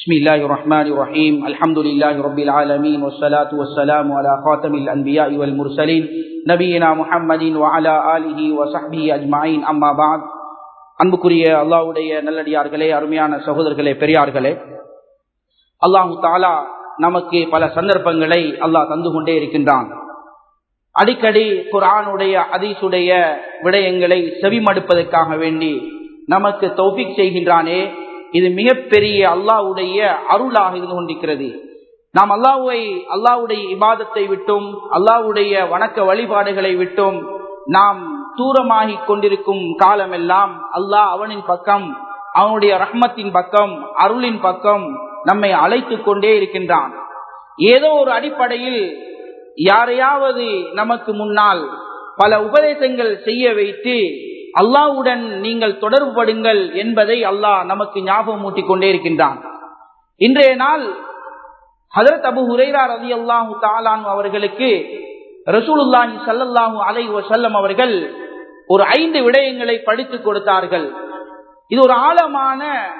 بسم الله الرحمن الرحيم الحمد لله رب العالمين والصلاة والسلام على خاتم الأنبياء والمرسلين نبينا محمد وعلى آله وصحبه أجمعين أما بعد அன்புக்குரிய அல்லாஹ்வுடைய நல்லடியார்களே அருமையான சகோதரர்களே பெரியார்களே அல்லாஹு தாலா நமக்கு பல சந்தர்ப்பங்களை அல்லாஹ் தந்து கொண்டே இருக்கின்றான் அடிக்கடி குரானுடைய அதீசுடைய விடயங்களை செவிமடுப்பதற்காக வேண்டி நமக்கு தௌபிக் செய்கின்றானே இது மிகப்பெரிய அல்லாவுடைய அருளாக இருந்து கொண்டிருக்கிறது நாம் அல்லாஹுவை அல்லாவுடைய இபாதத்தை விட்டும் அல்லாவுடைய வணக்க வழிபாடுகளை விட்டும் நாம் தூரமாகி கொண்டிருக்கும் காலமெல்லாம் அல்லாஹ் அவனின் பக்கம் அவனுடைய ரஹ்மத்தின் பக்கம் அருளின் பக்கம் நம்மை அழைத்து கொண்டே இருக்கின்றான் ஏதோ ஒரு அடிப்படையில் யாரையாவது நமக்கு முன்னால் பல உபதேசங்கள் செய்ய வைத்து அல்லாவுடன் நீங்கள் தொடர்புபடுங்கள் என்பதை அல்லாஹ் நமக்கு ஞாபகம் ஊட்டிக் கொண்டே இருக்கின்றான் இன்றைய நாள் ஹதரத் அபு ஹுரைரா ரதி அல்லாஹு தாலான் அவர்களுக்கு ரசூலுல்லாஹி சல்லல்லாஹு அலை வசல்லம் அவர்கள் ஒரு ஐந்து விடயங்களை படித்து கொடுத்தார்கள் இது ஒரு ஆழமான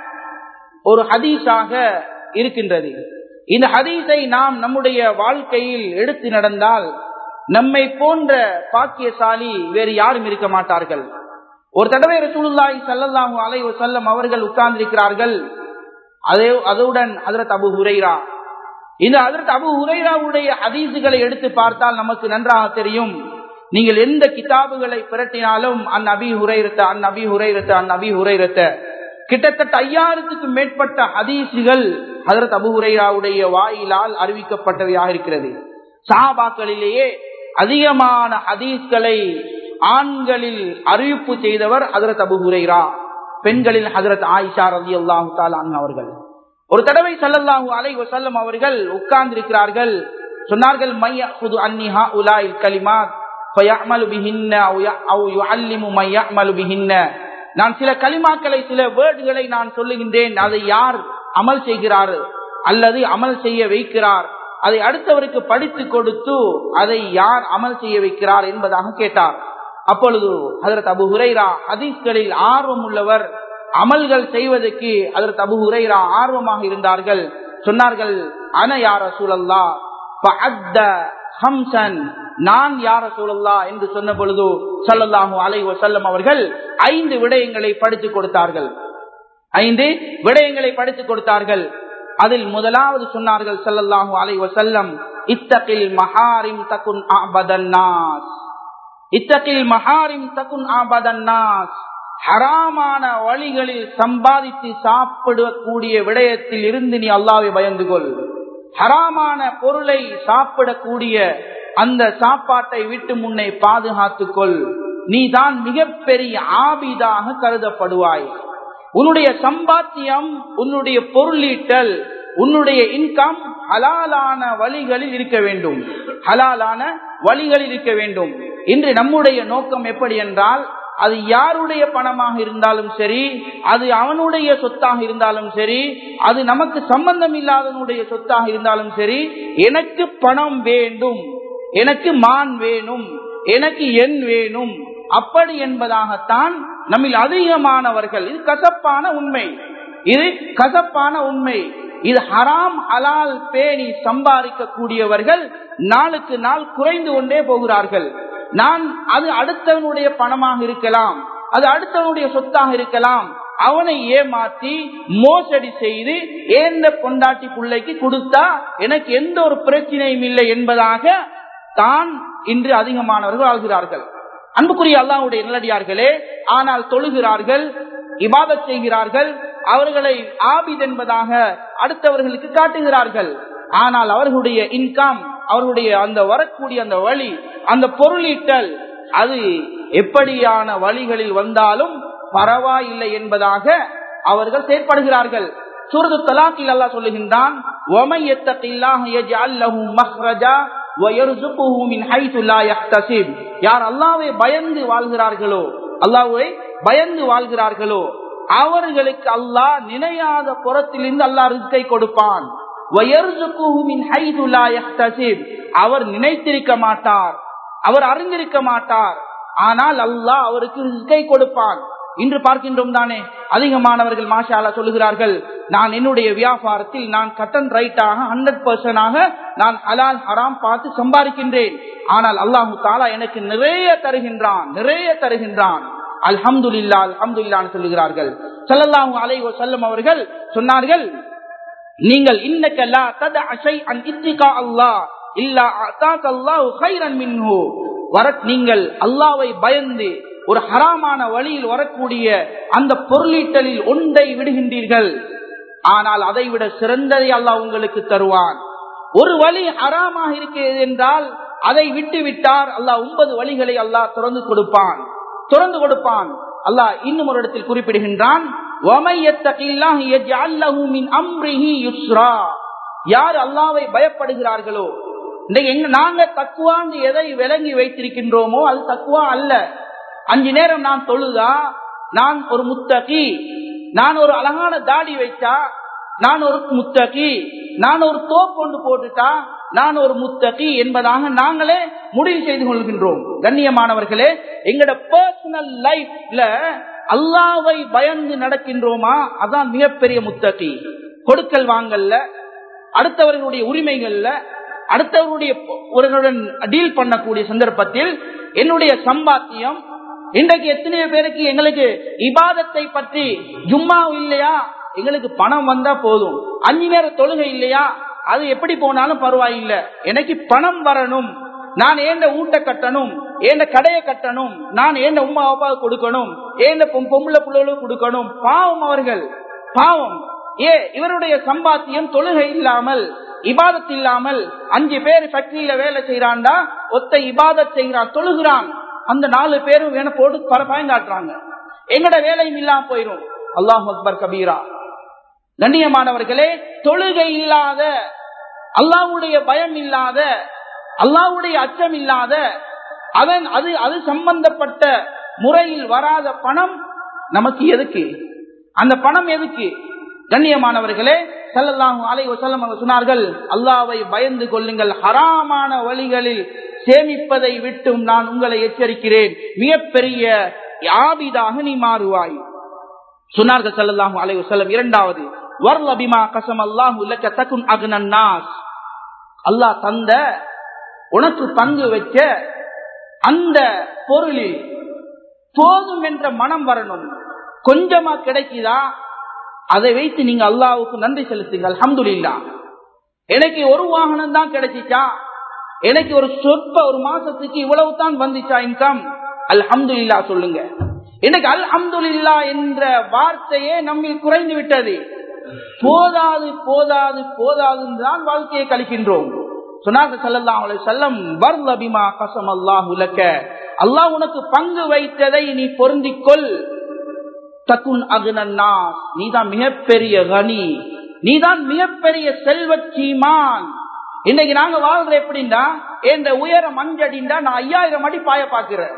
ஒரு ஹதீஸாக இருக்கின்றது இந்த ஹதீஸை நாம் நம்முடைய வாழ்க்கையில் எடுத்து நடந்தால் நம்மை போன்ற பாக்கியசாலி வேறு யாரும் இருக்க மாட்டார்கள் ஒரு தடவை ரசூலுல்லாஹி சல்லல்லாஹு அலை வசல்லம் அவர்கள் உட்கார்ந்திருக்கிறார்கள் அதே அதனுடன் ஹதரத் அபு ஹுரைரா இந்த அதற்கு அபு உரைராவுடைய ஹதீசுகளை எடுத்து பார்த்தால் நமக்கு நன்றாக தெரியும் நீங்கள் எந்த கிதாபுகளை பிரட்டினாலும் அந் அபி ஹுரைரத்த அந் அபி ஹுரைரத்த அந் அபி ஹுரைரத்த கிட்டத்தட்ட ஐயாயிரத்துக்கும் மேற்பட்ட ஹதீசுகள் ஹதரத் அபு ஹுரைராவுடைய வாயிலால் அறிவிக்கப்பட்டவையாக இருக்கிறது சாபாக்களிலேயே அதிகமான ஹதீஸ்களை ஆண்களில் அறிவிப்பு செய்தவர் ஹதரத் அபு ஹுரைரா பெண்களில் ஹதரத் ஆயிஷா ரதி அல்லாஹு தாலான் அவர்கள் ஒரு தடவை சல்லல்லாஹு அலை வசல்லம் அவர்கள் உட்கார்ந்து இருக்கிறார்கள் சொன்னார்கள் மைய புது அன்னிஹா உலாயில் கலிமாத் நான் சில களிமாக்களை சில வேர்டுகளை நான் சொல்லுகின்றேன் அதை யார் அமல் செய்கிறார் அல்லது அமல் செய்ய வைக்கிறார் அதை அடுத்தவருக்கு படித்து கொடுத்து அதை யார் அமல் செய்ய வைக்கிறார் என்பதாக கேட்டார் அப்பொழுது ஹதரத் அபு ஹுரைரா ஹதீஸ்களில் ஆர்வம் உள்ளவர் அமல்கள் செய்வதற்கு அதற்கு அபு உரைரா ஆர்வமாக இருந்தார்கள் சொன்னார்கள் அன யார சூழல்லா ஹம்சன் நான் யார சூழல்லா என்று சொன்ன பொழுது சல்லல்லாஹூ அலை வசல்லம் அவர்கள் ஐந்து விடயங்களை படித்துக் கொடுத்தார்கள் ஐந்து விடயங்களை படித்துக் கொடுத்தார்கள் அதில் முதலாவது சொன்னார்கள் சல்லல்லாஹூ அலை வசல்லம் இத்தகில் மஹாரிம் தகுன் ஆபதன்னாஸ் இத்தகில் மஹாரிம் தகுன் ஆபதன்னாஸ் ஹராமான வழிகளில் சம்பாதித்து சாப்பிடக்கூடிய விடயத்தில் இருந்து நீ அல்லாவை பயந்து கொள் ஹராமான பொருளை சாப்பிடக்கூடிய அந்த சாப்பாட்டை விட்டு முன்னை பாதுகாத்துக் கொள் நீ தான் மிகப்பெரிய ஆபிதாக கருதப்படுவாய் உன்னுடைய சம்பாத்தியம் உன்னுடைய பொருளீட்டல் உன்னுடைய இன்கம் ஹலாலான வழிகளில் இருக்க வேண்டும் ஹலாலான வழிகளில் இருக்க வேண்டும் இன்று நம்முடைய நோக்கம் எப்படி என்றால் அது யாருடைய பணமாக இருந்தாலும் சரி அது அவனுடைய சொத்தாக இருந்தாலும் சரி அது நமக்கு சம்பந்தம் இல்லாதவனுடைய சொத்தாக இருந்தாலும் சரி எனக்கு பணம் வேண்டும் எனக்கு மான் வேணும் எனக்கு எண் வேணும் அப்படி என்பதாகத்தான் நம்மில் அதிகமானவர்கள் இது கசப்பான உண்மை இது கசப்பான உண்மை இது ஹராம் அலால் பேணி சம்பாதிக்கக்கூடியவர்கள் நாளுக்கு நாள் குறைந்து கொண்டே போகிறார்கள் நான் அது அடுத்தவனுடைய பணமாக இருக்கலாம் அது அடுத்தவனுடைய சொத்தாக இருக்கலாம் அவனை ஏமாற்றி மோசடி செய்து ஏந்த பொண்டாட்டி பிள்ளைக்கு கொடுத்தா எனக்கு எந்த ஒரு பிரச்சனையும் இல்லை என்பதாக தான் இன்று அதிகமானவர்கள் ஆகிறார்கள் அன்புக்குரிய அல்லாவுடைய நிலடியார்களே ஆனால் தொழுகிறார்கள் இபாதத் செய்கிறார்கள் அவர்களை ஆபித் என்பதாக அடுத்தவர்களுக்கு காட்டுகிறார்கள் ஆனால் அவர்களுடைய இன்கம் அவர்களுடைய அந்த வரக்கூடிய அந்த வழி அந்த பொருளீட்டல் அது எப்படியான வழிகளில் வந்தாலும் பரவாயில்லை என்பதாக அவர்கள் செயற்படுகிறார்கள் சூரது தலாக்கில் அல்லா சொல்லுகின்றான் யார் அல்லாவை பயந்து வாழ்கிறார்களோ அல்லாவை பயந்து வாழ்கிறார்களோ அவர்களுக்கு அல்லாஹ் நினையாத புறத்திலிருந்து அல்லாஹ் ரிஸ்கை கொடுப்பான் அவர் நினைத்திருக்க மாட்டார் அவர் அறிந்திருக்க மாட்டார் ஆனால் அல்லாஹ் அவருக்கு ரிஸ்கை கொடுப்பான் இன்று பார்க்கின்றோம் தானே அதிகமானவர்கள் மாஷாலா சொல்லுகிறார்கள் நான் என்னுடைய வியாபாரத்தில் நான் கட்டன் ரைட்டாக ஹண்ட்ரட் பர்சன்டாக நான் ஹலால் ஹராம் பார்த்து சம்பாதிக்கின்றேன் ஆனால் அல்லாஹு தாலா எனக்கு நிறைய தருகின்றான் நிறைய தருகின்றான் அல்ஹம்துல்லா அல்ஹம்துல்லான்னு சொல்லுகிறார்கள் சல்லல்லாஹு அலை செல்லம் அவர்கள் சொன்னார்கள் நீங்கள் இன்னக்கல்லா தத அஷை அன் இத்திகா அல்லாஹ் இல்லா அத்தாக் அல்லாஹு ஹைரன் மின்ஹு வர நீங்கள் அல்லாவை பயந்து ஒரு ஹராமான வழியில் வரக்கூடிய அந்த பொருளீட்டலில் ஒன்றை விடுகின்றீர்கள் ஆனால் அதை விட சிறந்ததை அல்லாஹ் உங்களுக்கு தருவான் ஒரு வழி ஹராமாக இருக்கிறது என்றால் அதை விட்டு விட்டார் அல்லாஹ் ஒன்பது வழிகளை அல்லாஹ் திறந்து கொடுப்பான் திறந்து கொடுப்பான் அல்லாஹ் இன்னும் ஒரு இடத்தில் குறிப்பிடுகின்றான் யார் அல்லாவை பயப்படுகிறார்களோ நாங்க தக்குவான்னு எதை விளங்கி வைத்திருக்கின்றோமோ அது தக்குவா அல்ல அஞ்சு நேரம் நான் தொழுதா நான் ஒரு முத்தகி நான் ஒரு அழகான தாடி வைத்தா நான் ஒரு முத்தகி நான் ஒரு தோப் கொண்டு போட்டுட்டா நான் ஒரு முத்தகி என்பதாக நாங்களே முடிவு செய்து கொள்கின்றோம் கண்ணியமானவர்களே எங்கட பர்சனல் லைஃப்ல அல்லாவை பயந்து நடக்கின்றோமா அதான் மிகப்பெரிய முத்தகி கொடுக்கல் வாங்கல்ல அடுத்தவர்களுடைய உரிமைகள்ல அடுத்தவருடைய ஒருவருடன் டீல் பண்ணக்கூடிய சந்தர்ப்பத்தில் என்னுடைய சம்பாத்தியம் இன்றைக்கு எத்தனையோ பேருக்கு எங்களுக்கு இபாதத்தை பற்றி ஜும்மா இல்லையா எங்களுக்கு பணம் வந்தா போதும் அஞ்சு நேர தொழுகை இல்லையா அது எப்படி போனாலும் பரவாயில்லை எனக்கு பணம் வரணும் நான் ஏண்ட ஊட்ட கட்டணும் ஏண்ட கடையை கட்டணும் நான் ஏண்ட உமா அப்பாவுக்கு கொடுக்கணும் ஏண்ட பொம்பளை பிள்ளைகளுக்கு கொடுக்கணும் பாவம் அவர்கள் பாவம் ஏ இவருடைய சம்பாத்தியம் தொழுகை இல்லாமல் இபாதத் இல்லாமல் அஞ்சு பேர் ஃபேக்டரியில வேலை செய்யறான்டா ஒத்த இபாதத் செய்கிறான் தொழுகிறான் அந்த நாலு பேரும் வேண போட்டு பல பயங்காட்டுறாங்க எங்கட வேலையும் இல்லாம போயிரும் அல்லாஹ் அக்பர் கபீரா கண்ணியமானவர்களே தொழுகை இல்லாத அல்லாவுடைய பயம் இல்லாத அல்லாவுடைய அச்சம் இல்லாத அதன் அது அது சம்பந்தப்பட்ட முறையில் வராத பணம் நமக்கு எதுக்கு அந்த பணம் எதுக்கு கண்ணியமானவர்களே சல்லல்லாஹு அலை வசல்லம் அவர் சொன்னார்கள் அல்லாவை பயந்து கொள்ளுங்கள் ஹராமான வழிகளில் சேமிப்பதை விட்டும் நான் உங்களை எச்சரிக்கிறேன் மிகப்பெரிய ஆபிதாக நீ மாறுவாய் சொன்னார்கள் சல்லல்லாஹு அலை வசல்லம் இரண்டாவது வர்லபிமா கசம் அல்லாஹு இலக்க தகுன் அகுனாஸ் அல்லாஹ் தந்த உனக்கு பங்கு வச்ச அந்த பொருளில் போதும் என்ற மனம் வரணும் கொஞ்சமா கிடைக்குதா அதை வைத்து நீங்க அல்லாவுக்கு நன்றி செலுத்துங்க அலமதுல்லா எனக்கு ஒரு வாகனம் தான் கிடைச்சிச்சா எனக்கு ஒரு சொற்ப ஒரு மாசத்துக்கு இவ்வளவு தான் வந்துச்சா இன்கம் அல்ஹம்துல்லா சொல்லுங்க எனக்கு அல் அம்துல்லா என்ற வார்த்தையே நம்மில் குறைந்து விட்டது போதாது போதாது போதாதுன்னு தான் வாழ்க்கையை கழிக்கின்றோம் சொன்னாங்க சல்லல்லாஹு அலைஹி வஸல்லம் வர்லபிமா கஸம் அல்லாஹு லக்க அல்லாஹ் உனக்கு பங்கு வைத்ததை நீ பொருந்திக்கொள் தக்குன் அகுனன்னாஸ் நீதான் மிகப்பெரிய கனி நீதான் மிகப்பெரிய செல்வ சீமான் இன்னைக்கு நாங்க வாழ்ற எப்படின்னா என்ற உயரம் அஞ்சடிண்டா நான் ஐயாயிரம் அடி பாய பாக்குறேன்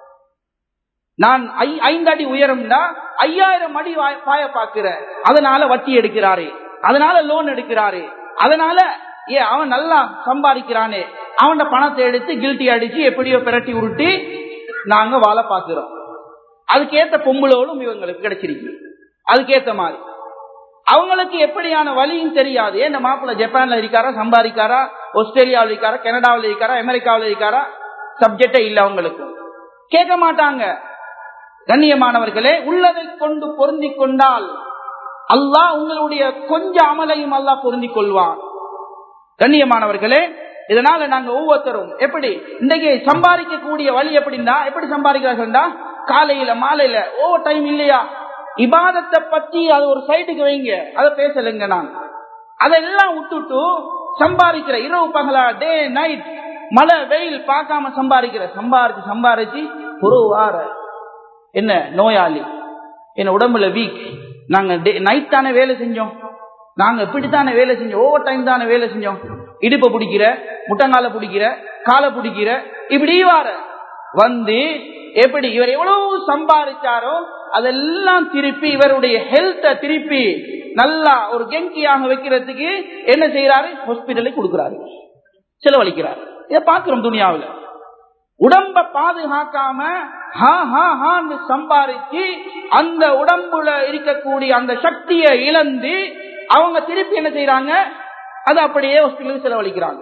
நான் ஐந்து அடி உயரம்டா ஐயாயிரம் அடி பாய பாக்குறேன் அதனால வட்டி எடுக்கிறாரு அதனால லோன் எடுக்கிறாரு அதனால ஏ அவன் நல்லா சம்பாதிக்கிறானே அவன் பணத்தை எடுத்து கில்ட்டி அடிச்சு எப்படியோ பிரட்டி உருட்டி நாங்க வாழ பாக்குறோம் அதுக்கேத்த பொம்பளோடும் இவங்களுக்கு கிடைச்சிருக்கு அதுக்கேத்த மாதிரி அவங்களுக்கு எப்படியான வழியும் தெரியாது ஏன் மாப்பிள்ள ஜப்பான்ல இருக்காரா சம்பாதிக்காரா ஆஸ்திரேலியாவில் இருக்காரா கனடாவில் இருக்காரா அமெரிக்காவில் இருக்காரா சப்ஜெக்டே இல்ல அவங்களுக்கு கேட்க மாட்டாங்க கண்ணியமானவர்களே உள்ளதை கொண்டு பொருந்தி கொண்டால் அல்லாஹ் உங்களுடைய கொஞ்ச அமலையும் அல்லாஹ் பொருந்தி கொள்வான் கண்ணியமானவர்களே இதனால நாங்க ஒவ்வொருத்தரும் எப்படி இன்றைக்கு சம்பாதிக்கக்கூடிய வழி எப்படின்னா எப்படி சம்பாதிக்கிறார்கள்டா காலையில மாலையில ஓவர் டைம் இல்லையா இபாதத்தை பத்தி அது ஒரு சைடுக்கு வைங்க அதை பேசலைங்க நான் அதெல்லாம் விட்டுட்டு சம்பாதிக்கிற இரவு பகலா டே நைட் மழை வெயில் பார்க்காம சம்பாதிக்கிற சம்பாரிச்சு சம்பாரிச்சு ஒரு வார என்ன நோயாளி என்ன உடம்புல வீக் நாங்க நைட் தானே வேலை செஞ்சோம் நாங்க இப்படித்தானே வேலை செஞ்சோம் ஓவர் டைம் தானே வேலை செஞ்சோம் இடுப்பை பிடிக்கிற முட்டங்கால பிடிக்கிற காலை பிடிக்கிற இப்படி வார வந்து எப்படி இவர் எவ்வளவு சம்பாதிச்சாரோ அதெல்லாம் திருப்பி இவருடைய ஹெல்த்த திருப்பி நல்லா ஒரு கெங்கியாக வைக்கிறதுக்கு என்ன செய்யறாரு ஹாஸ்பிட்டலுக்கு கொடுக்கிறாரு செலவழிக்கிறார் இதை பார்க்கிறோம் துணியாவில் உடம்ப பாதுகாக்காம ஹா ஹா ஹான்னு சம்பாதிச்சு அந்த உடம்புல இருக்கக்கூடிய அந்த சக்தியை இழந்து அவங்க திருப்பி என்ன செய்யறாங்க அது அப்படியே ஹாஸ்பிட்டலுக்கு செலவழிக்கிறாங்க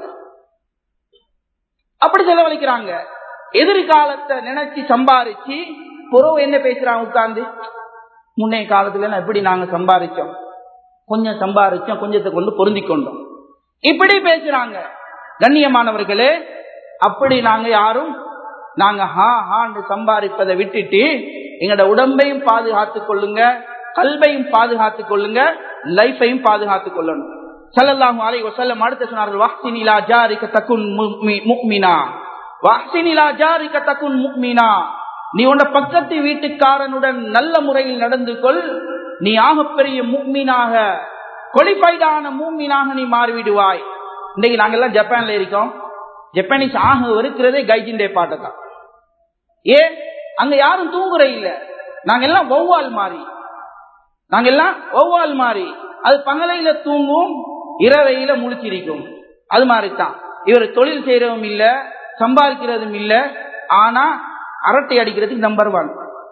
அப்படி செலவழிக்கிறாங்க எதிர்காலத்தை நினைச்சு சம்பாரிச்சு புறவு என்ன பேசுறாங்க உட்கார்ந்து முன்னைய காலத்துல எப்படி நாங்க சம்பாதிச்சோம் கொஞ்சம் சம்பாதிச்சோம் கொஞ்சத்தை கொண்டு பொருந்தி கொண்டோம் இப்படி பேசுறாங்க கண்ணியமானவர்களே அப்படி நாங்க யாரும் நாங்க ஹா ஹான்னு சம்பாதிப்பதை விட்டுட்டு எங்களோட உடம்பையும் பாதுகாத்துக் கொள்ளுங்க கல்வையும் பாதுகாத்துக் கொள்ளுங்க லைஃபையும் பாதுகாத்துக் கொள்ளணும் சல்லல்லாஹு அலைஹி வஸல்லம் அடுத்து சொன்னார்கள் வஹ்சினிலா ஜாரிக தகுன் முஃமினா வஹ்சினிலா ஜாரிக தகுன் முஃமினா நீ உன்ன பக்கத்து வீட்டுக்காரனுடன் நல்ல முறையில் நடந்து கொள் நீ ஆகப்பெரிய முக்மீனாக குவாலிஃபைடான மூமீனாக நீ மாறிவிடுவாய் இன்னைக்கு நாங்க எல்லாம் ஜப்பான்ல இருக்கோம் ஜப்பானீஸ் ஆக இருக்கிறதே கைஜிண்டே பாட்டை தான் ஏ அங்க யாரும் தூங்குற இல்ல நாங்க எல்லாம் ஒவ்வால் மாறி நாங்க எல்லாம் ஒவ்வால் மாறி அது பகலையில தூங்கும் இரவையில முழிச்சிருக்கும் அது மாதிரிதான் இவர் தொழில் செய்யறதும் இல்ல சம்பாதிக்கிறதும் இல்ல ஆனா அரட்டை அடிக்கிறதுக்கு நம்பர் ஒன்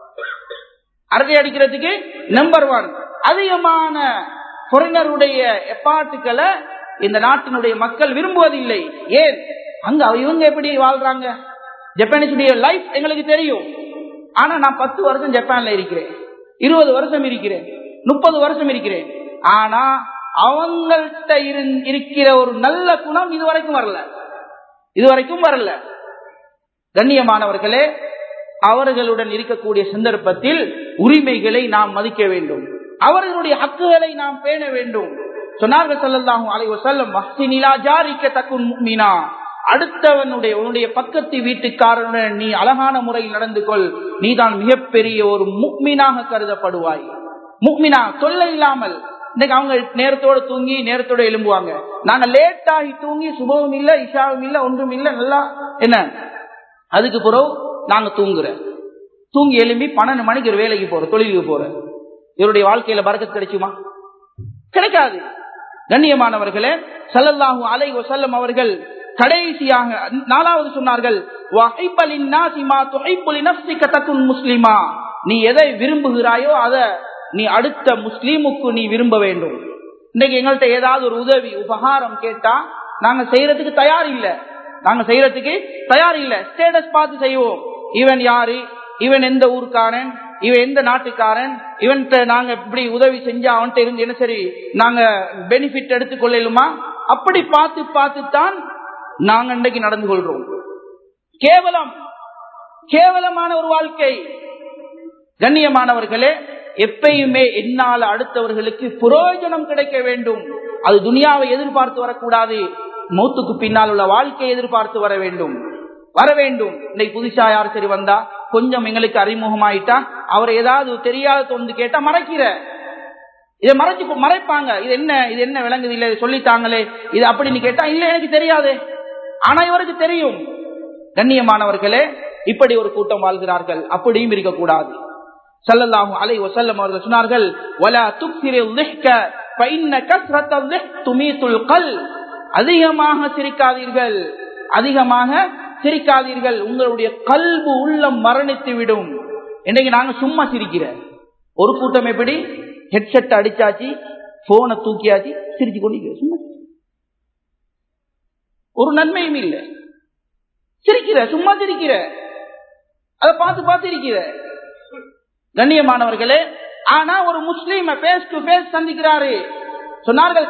அரட்டை அடிக்கிறதுக்கு நம்பர் ஒன் அதிகமான பொறிஞருடைய எப்பாட்டுக்களை இந்த நாட்டினுடைய மக்கள் விரும்புவதில்லை ஏன் அங்க இவங்க எப்படி வாழ்றாங்க ஜப்பானீஸுடைய லைஃப் எங்களுக்கு தெரியும் ஆனா நான் பத்து வருஷம் ஜப்பான்ல இருக்கிறேன் இருபது வருஷம் இருக்கிறேன் முப்பது வருஷம் இருக்கிறேன் ஆனா அவங்கள்ட்ட இருக்கிற ஒரு நல்ல குணம் இதுவரைக்கும் வரல இதுவரைக்கும் வரல கண்ணியமானவர்களே அவர்களுடன் இருக்கக்கூடிய சந்தர்ப்பத்தில் உரிமைகளை நாம் மதிக்க வேண்டும் அவர்களுடைய ஹக்குகளை நாம் பேண வேண்டும் சொன்னார்கள் சொல்லலாம் அலை வசல்லம் வஹ்சினிலா ஜாரிக்க தக்குன் முக்மினா அடுத்தவனுடைய உன்னுடைய பக்கத்து வீட்டுக்காரனுடன் நீ அழகான முறையில் நடந்து கொள் நீதான் மிகப்பெரிய ஒரு முக்மீனாக கருதப்படுவாய் முக்மினா தொல்லை இல்லாமல் இன்னைக்கு அவங்க நேரத்தோட தூங்கி நேரத்தோட எழும்புவாங்க நாங்க லேட் ஆகி தூங்கி சுபமும் இல்ல இஷாவும் இல்ல ஒன்றும் இல்ல நல்லா என்ன அதுக்கு பிறகு நாங்க தூங்குறோம் தூங்கி எழும்பி பன்னெண்டு மணிக்கு ஒரு வேலைக்கு போறோம் தொழிலுக்கு போறோம் இவருடைய வாழ்க்கையில பறக்கத்து கிடைக்குமா கிடைக்காது கண்ணியமானவர்களே சல்லல்லாஹு அலை வசல்லம் அவர்கள் கடைசியாக நாலாவது சொன்னார்கள் முஸ்லிமா நீ எதை விரும்புகிறாயோ அத நீ அடுத்த முஸ்லீமுக்கு நீ விரும்ப வேண்டும் இன்னைக்கு எங்கள்கிட்ட ஏதாவது ஒரு உதவி உபகாரம் கேட்டா நாங்க செய்யறதுக்கு தயார் இல்ல நாங்க செய்யறதுக்கு தயார் இல்ல ஸ்டேட்டஸ் பார்த்து செய்வோம் இவன் யாரு இவன் எந்த ஊருக்காரன் இவன் எந்த நாட்டுக்காரன் இவன்கிட்ட நாங்க இப்படி உதவி செஞ்சா அவன்கிட்ட இருந்து என்ன சரி நாங்க பெனிஃபிட் எடுத்துக்கொள்ளலுமா அப்படி பார்த்து பார்த்து தான் நாங்க இன்றைக்கு நடந்து கொள்றோம் கேவலம் கேவலமான ஒரு வாழ்க்கை கண்ணியமானவர்களே எப்பயுமே என்னால் அடுத்தவர்களுக்கு புரோஜனம் கிடைக்க வேண்டும் அது துனியாவை எதிர்பார்த்து வரக்கூடாது மௌத்துக்கு பின்னால் உள்ள வாழ்க்கையை எதிர்பார்த்து வர வேண்டும் வர வேண்டும் இன்னைக்கு புதுசா யார் சரி வந்தா கொஞ்சம் எங்களுக்கு அறிமுகமாயிட்டா அவர் ஏதாவது தெரியாத தோந்து கேட்டா மறைக்கிற இதை மறைச்சு மறைப்பாங்க இது என்ன இது என்ன விளங்குது இல்ல சொல்லித்தாங்களே இது அப்படின்னு கேட்டா இல்ல எனக்கு தெரியாது ஆனா இவருக்கு தெரியும் கண்ணியமானவர்களே இப்படி ஒரு கூட்டம் வாழ்கிறார்கள் அப்படியும் இருக்கக்கூடாது சல்லல்லாஹு அலை வசல்லம் அவர்கள் சொன்னார்கள் வலா துக்சிரில் லிஹ்க ஃபஇன்ன கஸ்ரத்தல் லிஹ் துமீத்துல் கல் அதிகமாக சிரிக்காதீர்கள் அதிகமாக சிரிக்காதீர்கள் உங்களுடைய கல்பு உள்ளம் மரணித்து விடும் இன்னைக்கு நாங்க சும்மா சிரிக்கிற ஒரு கூட்டம் எப்படி ஹெட்செட் அடிச்சாச்சு போனை தூக்கியாச்சு சிரிச்சு கொண்டு சும்மா ஒரு நன்மையும் இல்லை சிரிக்கிற சும்மா சிரிக்கிற அதை பார்த்து பார்த்து இருக்கிற கண்ணியமானவர்களே ஆனா ஒரு முஸ்லீம பேஸ் டு பேஸ் சந்திக்கிறாரு சொன்னார்கள்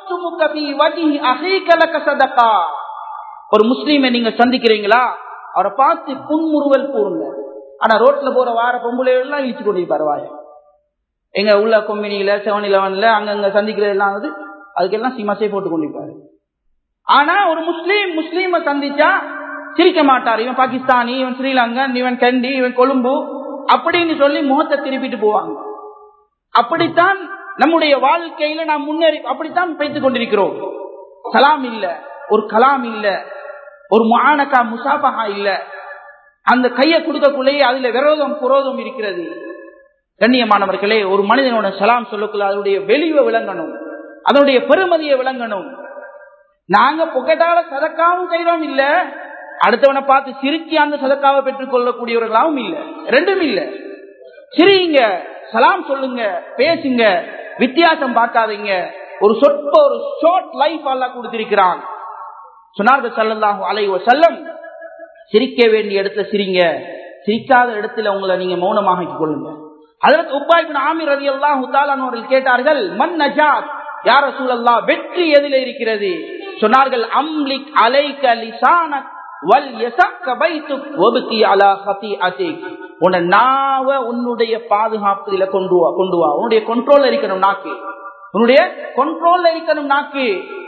தபஸ்து ஒரு முஸ்லீமை நீங்க சந்திக்கிறீங்களா அவரை பார்த்து புன்முறுவல் கூறுங்க ஆனா ரோட்ல போற வார பொம்பளை எல்லாம் இழிச்சு கொண்டு பரவாயில்ல எங்க உள்ள கொம்பினியில செவன் இலவன்ல அங்கங்க சந்திக்கிறது எல்லாம் வந்து அதுக்கெல்லாம் சிமசை போட்டு கொண்டிருப்பாரு ஆனா ஒரு முஸ்லீம் முஸ்லீமை சந்திச்சா சிரிக்க மாட்டார் இவன் பாகிஸ்தானி இவன் ஸ்ரீலங்கன் இவன் கண்டி இவன் கொழும்பு அப்படின்னு சொல்லி முகத்தை திருப்பிட்டு போவாங்க அப்படித்தான் நம்முடைய வாழ்க்கையில நாம் முன்னேறி அப்படித்தான் பேசிக் கொண்டிருக்கிறோம் சலாம் இல்ல ஒரு கலாம் இல்ல ஒரு மானக்கா முசாபகா இல்ல அந்த கையை கொடுக்கக்குள்ளேயே அதுல விரோதம் புரோதம் இருக்கிறது கண்ணியமானவர்களே ஒரு மனிதனோட சலாம் சொல்லக்குள்ள அதனுடைய வெளிவை விளங்கணும் அதனுடைய பெருமதியை விளங்கணும் நாங்க புகட்டால சதக்காவும் செய்யறோம் இல்ல அடுத்தவனை பார்த்து சிரிச்சு அந்த சதக்காவை பெற்றுக் கொள்ளக்கூடியவர்களாவும் இல்ல ரெண்டும் இல்ல சிரிங்க சலாம் சொல்லுங்க பேசுங்க வித்தியாசம் பார்க்காதீங்க ஒரு சொற்ப ஒரு ஷார்ட் லைஃப் அல்லா கொடுத்திருக்கிறான் சொன்னார்கள் சல்லல்லாஹு அலைஹி வஸல்லம் சிரிக்க வேண்டிய இடத்துல சிரிங்க சிரிக்காத இடத்துல உங்களை நீங்க மௌனமாக கொள்ளுங்க அதற்கு உப்பாய்பின் ஆமீர் ரதி அல்லாஹ் அவர்கள் கேட்டார்கள் மன் நஜாத் யார சூழல்லா வெற்றி எதில் இருக்கிறது சொன்னார்கள் அம்லிக் அலைக லிசானக் வல் யசக்க பைத்துக் வபுகி அலா ஹதீஅதிக் உன்னை நாவ உன்னுடைய பாதுகாப்புல கொண்டு வா கொண்டு வா உன்னுடைய கண்ட்ரோல்ல இருக்கணும் நாக்கு உன்னுடைய கண்ட்ரோல்ல இருக்கணும் நாக்கு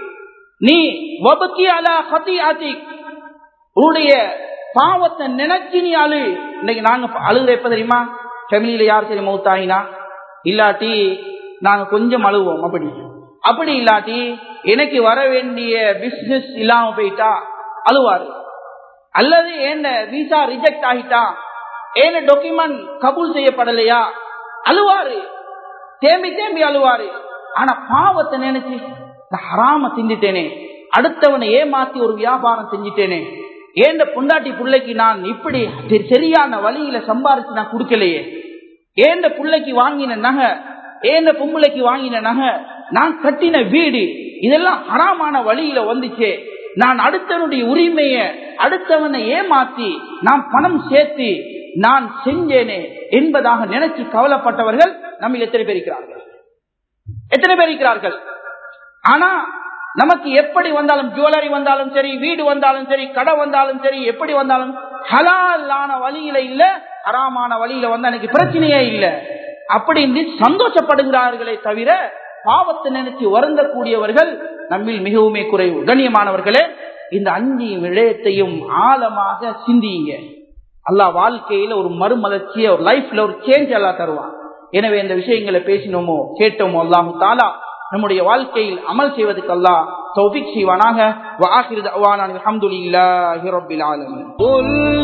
நீ வபுகி அலா ஹதீஅதிக் உன்னுடைய பாவத்தை நினைச்சு நீ அழு இன்னைக்கு நாங்க அழுகுற எப்ப தெரியுமா ஃபேமிலியில யார் சரி மௌத்தாயினா இல்லாட்டி நாங்க கொஞ்சம் அழுவோம் அப்படி அப்படி இல்லாட்டி எனக்கு வர வேண்டிய பிசினஸ் இல்லாம போயிட்டா அழுவாரு அல்லது என்ன விசா ரிஜெக்ட் ஆகிட்டா ஏன டாக்குமெண்ட் கபூல் செய்யப்படலையா அழுவாரு தேம்பி தேம்பி அழுவாரு ஆனா பாவத்தை நினைச்சு நான் ஹராம திண்டிட்டேனே அடுத்தவனை ஏமாத்தி ஒரு வியாபாரம் செஞ்சிட்டேனே ஏந்த புண்டாட்டி பிள்ளைக்கு நான் இப்படி சரியான வழியில சம்பாரிச்சு நான் கொடுக்கலையே ஏந்த பிள்ளைக்கு வாங்கின நகை ஏந்த பொம்பளைக்கு வாங்கின நகை நான் கட்டின வீடு இதெல்லாம் ஹராமான வழியில வந்துச்சே நான் அடுத்தவனுடைய உரிமைய அடுத்தவனை ஏமாத்தி நான் பணம் சேர்த்து நான் செஞ்சேனே என்பதாக நினைச்சு கவலைப்பட்டவர்கள் நம்ம எத்தனை பேர் இருக்கிறார்கள் எத்தனை பேர் இருக்கிறார்கள் ஆனா நமக்கு எப்படி வந்தாலும் ஜுவல்லரி வந்தாலும் சரி வீடு வந்தாலும் சரி கடை வந்தாலும் சரி எப்படி வந்தாலும் ஹலாலான வழியில இல்ல ஹராமான வழியில வந்தா எனக்கு பிரச்சனையே இல்லை அப்படின்னு சந்தோஷப்படுகிறார்களே தவிர பாவத்தை நினைச்சு வருந்தக்கூடியவர்கள் நம்மில் மிகவுமே குறைவு கண்ணியமானவர்களே இந்த அஞ்சு விடயத்தையும் ஆழமாக சிந்தியுங்க அல்லா வாழ்க்கையில ஒரு மறுமலர்ச்சிய ஒரு லைஃப்ல ஒரு சேஞ்ச் எல்லாம் தருவான் எனவே இந்த விஷயங்களை பேசினோமோ கேட்டோமோ அல்லாஹு தாலா நம்முடைய வாழ்க்கையில் அமல் செய்வதற்கு அல்லாஹ் தௌஃபிக் செய்வானாக وآخر دعوانا الحمد لله رب العالمين قل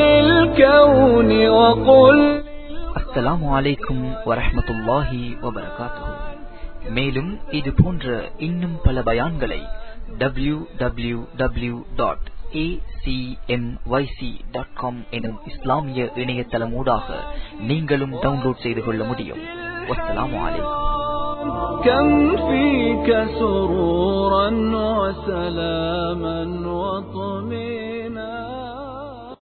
للكون وقل அஸ்ஸலாமு அலைக்கும் வரஹ்மத்துல்லாஹி வபரகாத்துஹு மேலும் இது போன்ற இன்னும் பல பயான்களை டபிள்யூ டபிள்யூ டபிள்யூ டாட் எனும் இஸ்லாமிய இணையதளம் ஊடாக நீங்களும் டவுன்லோட் செய்து கொள்ள முடியும் வஸ்ஸலாமு அலைக்கும் كم فيك سرورا وسلاما وطمئنا